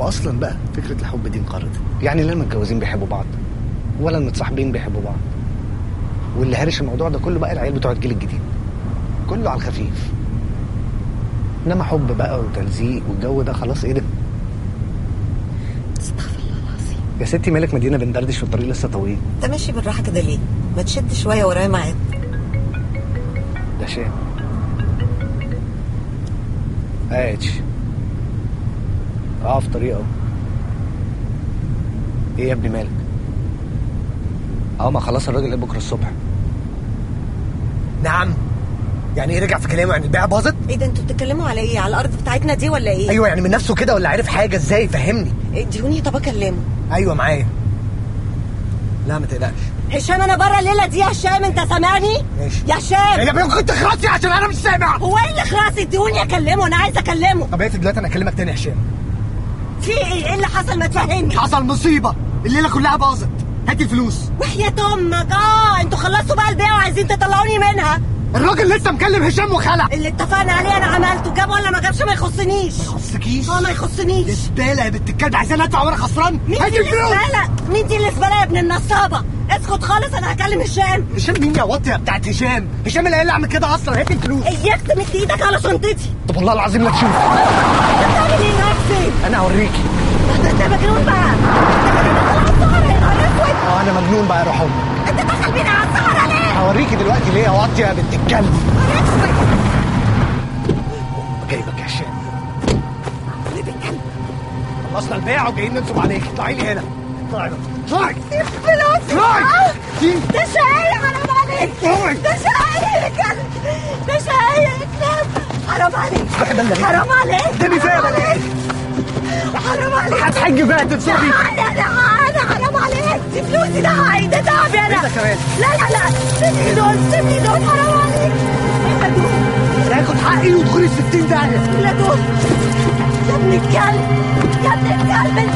واصلا بقى فكره الحب دي انقرضت يعني لا المتجوزين بيحبوا بعض ولا المتصاحبين بيحبوا بعض واللي هرش الموضوع ده كله بقى العيال بتوع الجيل الجديد كله على الخفيف انما حب بقى وتلزيق والجو ده خلاص ايه ده استغفر الله العظيم يا ستي مالك مدينه بندردش والطريق لسه طويل انت ماشي بالراحه كده ليه ما تشد شويه ورايا معاك ده شيء هاتش اه في طريق اهو ايه يا ابني مالك اه ما خلاص الراجل قال بكره الصبح نعم يعني ايه رجع في كلامه يعني البيعه باظت ايه ده انتوا بتتكلموا على ايه على الارض بتاعتنا دي ولا ايه ايوه يعني من نفسه كده ولا عارف حاجه ازاي فهمني اديوني طب اكلمه ايوه معايا لا ما تقلقش هشام انا بره الليله دي يا هشام انت سامعني ماشي. يا هشام يا بيه كنت خلاصي عشان انا مش سامع هو ايه اللي خلاص اديوني اكلمه انا عايزه اكلمه طب اقفل دلوقتي انا اكلمك تاني يا هشام في ايه ايه اللي حصل ما تفهمني حصل مصيبه الليله كلها باظت هاتي الفلوس وحياة امك اه انتوا خلصتوا بقى البيع وعايزين تطلعوني منها الراجل لسه مكلم هشام وخلع اللي اتفقنا عليه انا عملته جاب ولا ما جابش ما يخصنيش ما يخصكيش اه ما يخصنيش زباله يا بنت الكلب عايزين ادفع وانا خسران مين هاتي دي اللي الفلوس زباله مين دي اللي زباله يا ابن النصابه اسكت خالص انا هكلم هشام هشام مين يا واطيه بتاعت هشام هشام اللي قال لي اعمل كده اصلا هاتي الفلوس اياك تمد ايدك على شنطتي طب والله العظيم لا تشوف انت بتعمل ايه نفسي انا هوريكي ده انت مجنون بقى انت كده داخل على السهر يا نهار اسود اه انا مجنون بقى يا روح امك انت داخل بينا على السهره ليه؟ هوريكي دلوقتي ليه يا واطيه يا بنت الكلب نهار اسود جايبك يا هشام اللي بيتكلم خلصنا البيع وجايين ننصب عليك اطلعي لي هنا اطلعي بقى. اطلعي فلوسي اطلعي دي ده شقي حرام عليك اطلعي ده شقي يا كلب ده شقي يا كلب حرام عليك واحد قال لي حرام عليك اديني فيها حرام بقى. عليك حرام عليك هتحج بقى تتصابي انا انا انا حرام عليك دي فلوسي ده حقي ده تعبي انا ايه ده كمان؟ لا لا لا سيبني دول سيبني دول حرام عليك ايه دول هاخد حقي وتدخلي 60 داهيه لا دول يا ابن الكلب يا ابن الكلب انت